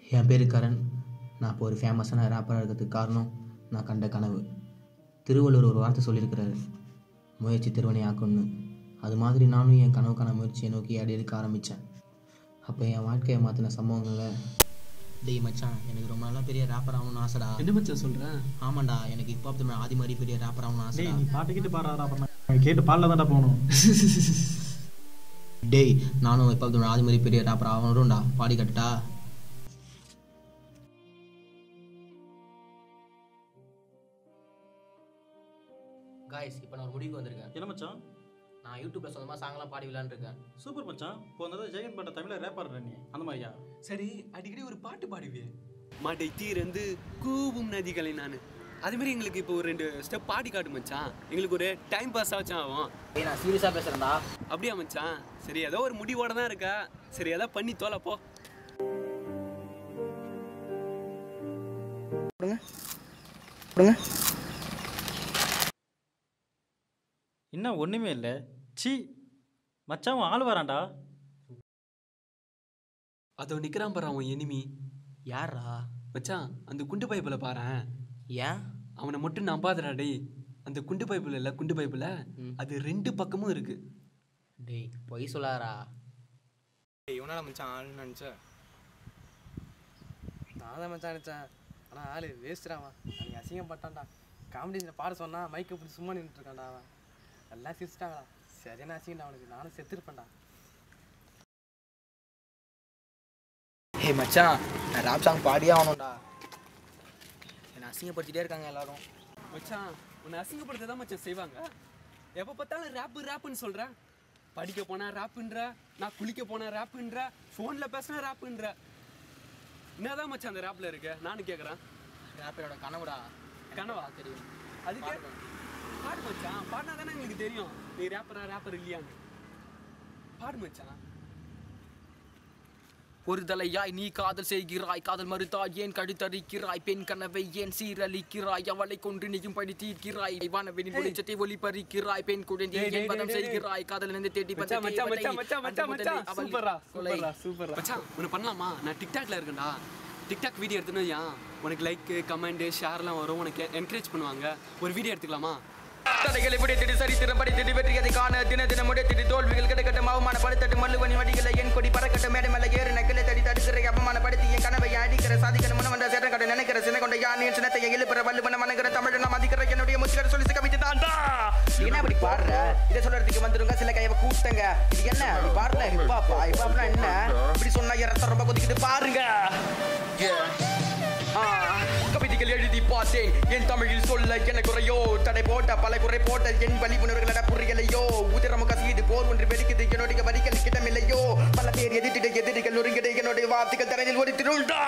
என் பேர் கரண் நான் இப்போ ஒரு ஃபேமஸான ரேப்பராக இருக்கிறதுக்கு காரணம் நான் கண்ட கனவு திருவள்ளுவர் ஒரு வார்த்தை சொல்லியிருக்கிறாரு முயற்சி திருவனை ஆக்கும்னு அது மாதிரி நானும் என் கனவுக்கான முயற்சியை நோக்கி அடி எடுக்க ஆரம்பித்தேன் அப்போ என் வாழ்க்கையை மாற்றின சம்பவங்களில் டேய் மச்சான் எனக்கு ரொம்ப நாளாக பெரிய ரேப்பர் ஆகணும்னு ஆசைடா என்ன மச்சான் சொல்கிறேன் ஆமாண்டா எனக்கு இப்போ தமிழ் ஆதி மாதிரி பெரிய ரேப்பர் ஆகணும்னு டேய் ஆசைடா நீ பாட்டு கேட்டு பாடுறா அப்புறம் கேட்டு பாடல தான்டா போகணும் டேய் நானும் இப்போ தமிழ் ஆதி மாதிரி பெரிய ரேப்பர் ஆகணும்டா பாடி கட்டா காய்ஸ் இப்போ நான் ஒரு முடிவுக்கு வந்திருக்கேன் என்ன மச்சான் நான் யூடியூப்ல சொந்தமாக சாங்லாம் பாடி விளாண்டு இருக்கேன் சூப்பர் மச்சான் போன தடவை ஜெகன் பாட்ட தமிழில் ரேப் பாடுற நீ அந்த மாதிரியா சரி அடிக்கடி ஒரு பாட்டு பாடுவே மாட்டை தீரந்து கூவும் நதிகளை நான் அது மாதிரி எங்களுக்கு இப்போ ஒரு ரெண்டு ஸ்டெப் பாடி காட்டு மச்சான் எங்களுக்கு ஒரு டைம் பாஸ் ஆச்சும் ஆகும் டேய் நான் சீரியஸாக பேசுகிறேன்டா அப்படியா மச்சான் சரி ஏதோ ஒரு முடிவோட தான் இருக்கா சரி ஏதோ பண்ணி தோல போ இன்னும் ஒன்றுமே இல்லை சி மச்சான் உன் ஆள் வரான்டா அதோ நிக்கிறான் பாரு அவன் எனிமி யாரா மச்சான் அந்த குண்டு பைப்பில் பாரேன் ஏன் அவனை மட்டும் நம்பாதடா டேய் அந்த குண்டு பைப்பில் இல்லை குண்டு பைப்பில் ம். அது ரெண்டு பக்கமும் இருக்கு டேய் பொய் சொல்லாரா இவனால மச்சான் ஆளுன்னு நினச்சேன் நான் தான் மச்சான் நினச்சேன் ஆனால் ஆள் வேஸ்ட்ரா அவன் அவங்க அசிங்கப்பட்டான்டா காம்படிஷனில் பாட சொன்னா மைக்கை பிடிச்சி சும்மா நின்றுட்டு இருக்கான்டா அவன் எல்லாம் சிரிச்சிட்டாங்களா சரியான அசிங்கடா அவனுக்கு நானும் செத்துருப்பேன்டா ஹே மச்சான் நான் ராப் சாங் பாடியே ஆகணும்டா என்னை அசிங்கப்படுத்திட்டே இருக்காங்க எல்லாரும் மச்சான் உன்னை அசிங்கப்படுத்த தான் மச்சான் செய்வாங்க எப்போ பார்த்தாலும் ரேப்பு ரேப்புன்னு சொல்கிறேன் படிக்க போனா ரேப்புன்ற நான் குளிக்க போனா ரேப்புன்ற ஃபோனில் பேசினா ரேப்புன்ற என்னதான் மச்சான் அந்த ரேப்பில் இருக்க நானும் கேட்குறேன் ரேப்பரோட கனவுடா கனவா தெரியும் அதுக்கு பாடு மச்சான் பாடினா தானே எங்களுக்கு தெரியும் நீ ரேப்பரா ரேப்பர் இல்லையான்னு பாடு மச்சான் ஒரு தலையாய் நீ காதல் செய்கிறாய் காதல் மறுத்தாய் ஏன் கழுத்தரிக்கிறாய் பெண் கனவை ஏன் சீரழிக்கிறாய் அவளை கொன்று நீயும் படி தீர்க்கிறாய் வானவெளியின் வெளிச்சத்தை ஒளிபறிக்கிறாய் பெண் குழந்தையை டேய், டேய், ஏன் வதம் டேய், டேய். செய்கிறாய் காதல் இருந்து தேடி வந்த மச்சான் மச்சான் தேவதை, மச்சான் மச்சான் அந்த மச்சான் முதலை மச்சான் அவள் சூப்பரா கொலை. சூப்பரா சூப்பரா மச்சான் உன்னை பண்ணலாமா நான் டிக்டாக்ல இருக்கேன்டா டிக்டாக் வீடியோ எடுத்துன்னு ஏன் உனக்கு லைக் கமெண்ட் ஷேர்லாம் வரும் உனக்கு என்கரேஜ் பண்ணுவாங்க ஒரு வீடியோ எடுத்துக்கலாமா தடைகளை விடைத்திட்டு சரித்திரம் படித்திட்டு வெற்றியதை காண தின தினம் முடைத்திட்டு தோல்விகள் கிடைக்கட்டும் அவமானப்படுத்தட்டு மல்லுவனி வடிகளை என் கொடி பறக்கட்டும் மேடை மேல ஏறு நக்கிலை தடி தடுக்கிற அவமானப்படுத்தி என் கனவை அடிக்கிற சாதிக்கிற முனவந்த சேரம் கட்ட நினைக்கிற சின்ன கொண்ட யான் என் சின்னத்தை எழுப்புற வல்லுவன மனங்கிற தமிழ் நான் மதிக்கிற என்னுடைய முச்சுக்கிற சொல்லி கவித்து தாண்டா என்ன அப்படி பாடுற இதை சொல்றதுக்கு வந்துருங்க சில கையவ கூட்டங்க இது என்ன நீ பாடுற ஹிப்பாப்பா ஹிப்பாப்னா என்ன இப்படி சொன்னா இரத்த ரொம்ப கொதிக்குது பாருங்க ஆ, கவிதைகள் எழுதி பார்த்தேன் என் தமிழில் சொல்ல என குறையோ தடை போட்ட பல குறை போட்ட என் வழிபுணர்களிட புரியலையோ உதிரமு கசியுது போர் ஒன்று வெடிக்குது என்னுடைய வரிகள் கிட்டமில்லையோ பல பேர் எதிர்த்திட எதிரிகள் நொறுங்கிட என்னுடைய வார்த்தைகள் தரையில் ஒரு திருண்டா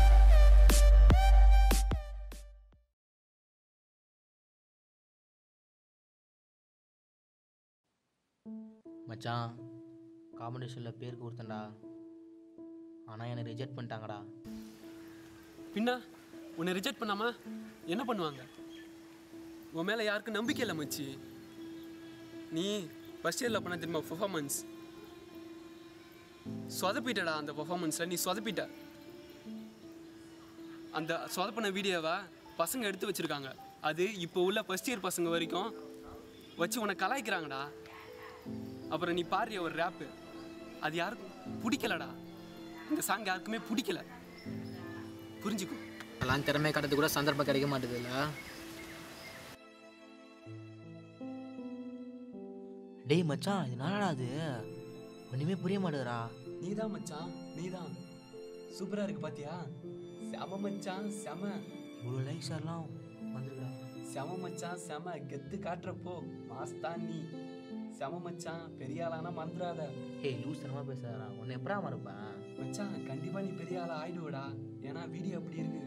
மச்சான் காம்படிஷனில் பேருக்கு கொடுத்தேன்டா ஆனால் என்னை ரிஜெக்ட் பண்ணிட்டாங்கடா பின்ன உன்னை ரிஜெக்ட் பண்ணாம என்ன பண்ணுவாங்க உன் மேலே யாருக்கும் நம்பிக்கை இல்லை மச்சி நீ ஃபஸ்ட் இயரில் பண்ண தெரியுமா பெர்ஃபார்மன்ஸ் சொதப்பிட்டடா அந்த பெர்ஃபார்மன்ஸில் நீ சொதப்பிட்ட அந்த சொதப்பின வீடியோவை பசங்க எடுத்து வச்சிருக்காங்க அது இப்போ உள்ள ஃபஸ்ட் இயர் பசங்க வரைக்கும் வச்சு உன்னை கலாய்க்கிறாங்கடா அப்புறம் நீ பாரு ஒரு ரேப்பு அது யாருக்கும் பிடிக்கலடா இந்த சாங் யாருக்குமே பிடிக்கல புரிஞ்சுக்கும் எல்லாம் திறமை கடத்து கூட சந்தர்ப்பம் கிடைக்க மாட்டேதுல்ல டேய் மச்சான் இது என்னடா அது ஒன்றுமே புரிய மாட்டேதுடா நீதான் மச்சான் நீதான் சூப்பரா இருக்கு பாத்தியா செம மச்சான் செம இவ்வளோ லைக்ஸ் எல்லாம் வந்துருக்குடா செம மச்சான் செம கெத்து காட்டுறப்போ மாஸ்தான் நீ செம மச்சான் பெரிய ஆளானா மறந்துடாத ஏய் லூஸ் தனமாக பேசுறா உன்னை எப்படா மறப்பேன் மச்சான் கண்டிப்பா நீ பெரிய ஆளா ஆயிடுவடா ஏன்னா வீடியோ அப்படி இருக்கு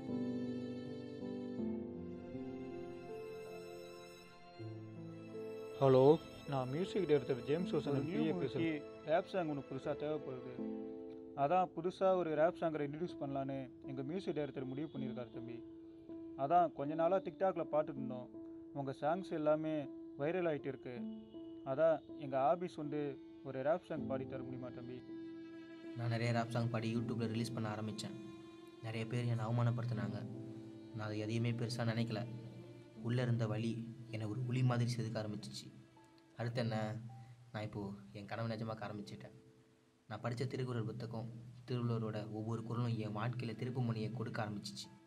ஹலோ நான் music director James Hosan PA பேசுகிறேன் ரேப் சாங் ஒன்று புதுசாக தேவைப்படுது அதான் புதுசாக ஒரு ரேப் சாங்கரை இன்ட்ரடியூஸ் பண்ணலான்னு எங்கள் மியூசிக் டைரக்டர் முடிவு பண்ணியிருக்காரு தம்பி அதான் கொஞ்ச நாளாக டிக்டாக்ல பார்த்துட்டு இருந்தோம் உங்கள் சாங்ஸ் எல்லாமே வைரல் ஆகிட்டு இருக்கு அதான் எங்கள் ஆபீஸ் வந்து ஒரு ரேப் சாங் பாடி தர முடியுமா தம்பி நான் நிறைய ரேப் சாங் பாடி யூடியூப்பில் ரிலீஸ் பண்ண ஆரம்பித்தேன் நிறைய பேர் என்னை அவமானப்படுத்தினாங்க நான் அதை எதையுமே பெருசாக நினைக்கல உள்ளே இருந்த வலி என்னை ஒரு உளி மாதிரி செதுக்க ஆரம்பிச்சிச்சு அடுத்து என்ன நான் இப்போது என் கனவு நிஜமாக்க ஆரம்பிச்சிட்டேன் நான் படித்த திருக்குறள் புத்தகம் திருவள்ளுவரோட ஒவ்வொரு குறளும் என் வாழ்க்கையில் திருப்பு மணியை கொடுக்க ஆரம்பிச்சிச்சு